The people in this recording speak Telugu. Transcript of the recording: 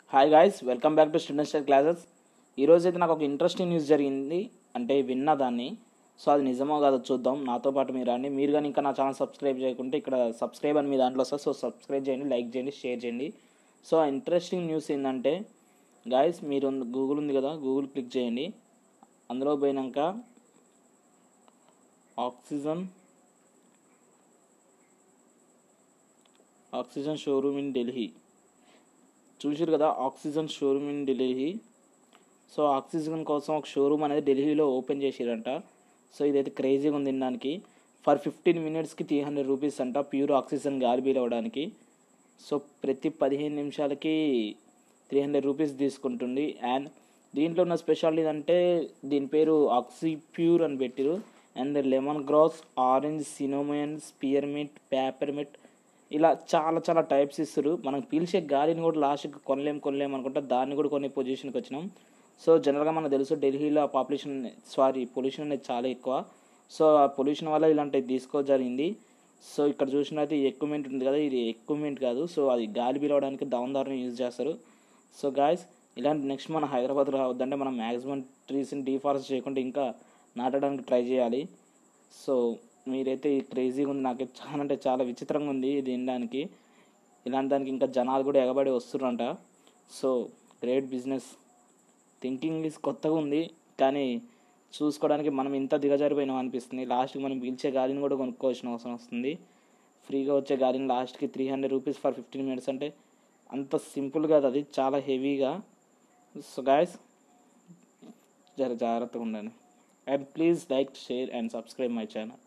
hi guys welcome back to student style classes ఈరోజు అయితే నాకు ఒక ఇంట్రెస్టింగ్ న్యూస్ జరిగింది అంటే విన్నా దాన్ని సో అది నిజమో కాదో చూద్దాం నాతో పాటు మీరు రండి మీరు కానీ ఇంకా నా ఛానల్ సబ్స్క్రైబ్ చేయకుంటే ఇక్కడ సబ్స్క్రైబ్ అని మీ దాంట్లో వస్తుంది సో సబ్స్క్రైబ్ చేయండి లైక్ చేయండి షేర్ చేయండి సో ఆ ఇంట్రెస్టింగ్ న్యూస్ ఏంటంటే గాయస్ మీరు గూగుల్ ఉంది కదా గూగుల్ క్లిక్ చేయండి అందులో పోయినాక oxygen oxygen showroom in Delhi చూసారు కదా oxygen showroom in Delhi so oxygen కోసం ఒక షోరూమ్ అనేది ఢిల్లీలో ఓపెన్ చేసిరంట సో ఇదైతే క్రేజీగా ఉంది దానికి ఫర్ ఫిఫ్టీన్ మినిట్స్కి త్రీ హండ్రెడ్ రూపీస్ అంట ప్యూర్ ఆక్సిజన్ గాలి బిల్ అవ్వడానికి సో ప్రతి పదిహేను నిమిషాలకి త్రీ హండ్రెడ్ రూపీస్ తీసుకుంటుంది అండ్ దీంట్లో ఉన్న స్పెషాలిటీ అంటే దీని పేరు ఆక్సి ప్యూర్ అని పెట్టిరు and lemon grass orange cinnamon spearmint peppermint ఇలా చాలా చాలా టైప్స్ ఇస్తారు మనం పీల్చే గాలిని కూడా లాస్ట్కి కొనలేం కొనలేం అనుకుంటే దాన్ని కూడా కొనే పొజిషన్కి వచ్చినాం సో జనరల్గా మనకు తెలుసు ఢిల్లీలో పాపులేషన్ సారీ పొల్యూషన్ అనేది చాలా ఎక్కువ సో ఆ పొల్యూషన్ వల్ల ఇలాంటివి తీసుకో జరిగింది సో ఇక్కడ చూసినైతే ఎక్విప్మెంట్ ఉంది కదా ఇది ఎక్విప్మెంట్ కాదు సో అది గాలి పిలవడానికి దవనదారుని యూజ్ చేస్తారు సో గాయస్ ఇలాంటి నెక్స్ట్ మన హైదరాబాద్ రావద్దంటే మనం మ్యాక్సిమం ట్రీస్ని డీఫారెస్ట్ చేయకుండా ఇంకా నాటడానికి ట్రై చేయాలి సో మీరైతే ఈ క్రేజీగా ఉంది నాకు చాలా అంటే చాలా విచిత్రంగా ఉంది ఇది వినడానికి ఇలాంటి దానికి ఇంకా జనాలు కూడా ఎగబడి వస్తున్నారంట so great business thinking is కొత్తగా ఉంది కానీ చూసుకోవడానికి మనం ఇంత దిగజారిపోయినాం అనిపిస్తుంది లాస్ట్కి మనం పీల్చే గాలిని కూడా కొనుక్కోవాల్సిన అవసరం వస్తుంది ఫ్రీగా వచ్చే గాలిని లాస్ట్కి three hundred rupees for fifteen minutes అంటే అంత సింపుల్ కాదు అది చాలా హెవీగా సో గాయస్ జర జాగ్రత్తగా ఉండండి and please like share and subscribe my channel